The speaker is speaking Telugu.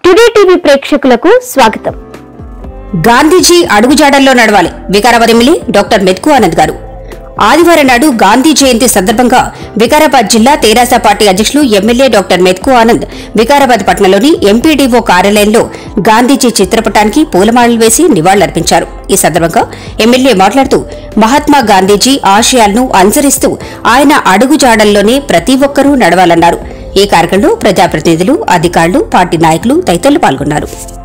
టుడే టీవీ ప్రేక్షకులకు స్వాగతం గాంధీజీ అడుగుజాడల్లో నడవాలి వికారాబాద్ ఎమ్మెల్యే డాక్టర్ మెత్కు ఆనంద్ గారు ఆదివారం నాడు గాంధీ జయంతి సందర్భంగా వికారాబాద్ జిల్లా తెరాస పార్టీ అధ్యక్షులు ఎమ్మెల్యే డాక్టర్ మెత్కు ఆనంద్ వికారాబాద్ పట్టణంలోని ఎంపీడీఓ కార్యాలయంలో గాంధీజీ చిత్రపటానికి పూలమాలలు వేసి నివాళులర్పించారు ఈ సందర్భంగా ఎమ్మెల్యే మాట్లాడుతూ మహాత్మా గాంధీజీ ఆశయాలను అనుసరిస్తూ ఆయన అడుగుజాడల్లోనే ప్రతి ఒక్కరూ నడవాలన్నారు ఈ కార్యక్రమంలో ప్రజాప్రతినిధులు అధికారులు పార్టీ నాయకులు తదితరులు పాల్గొన్నారు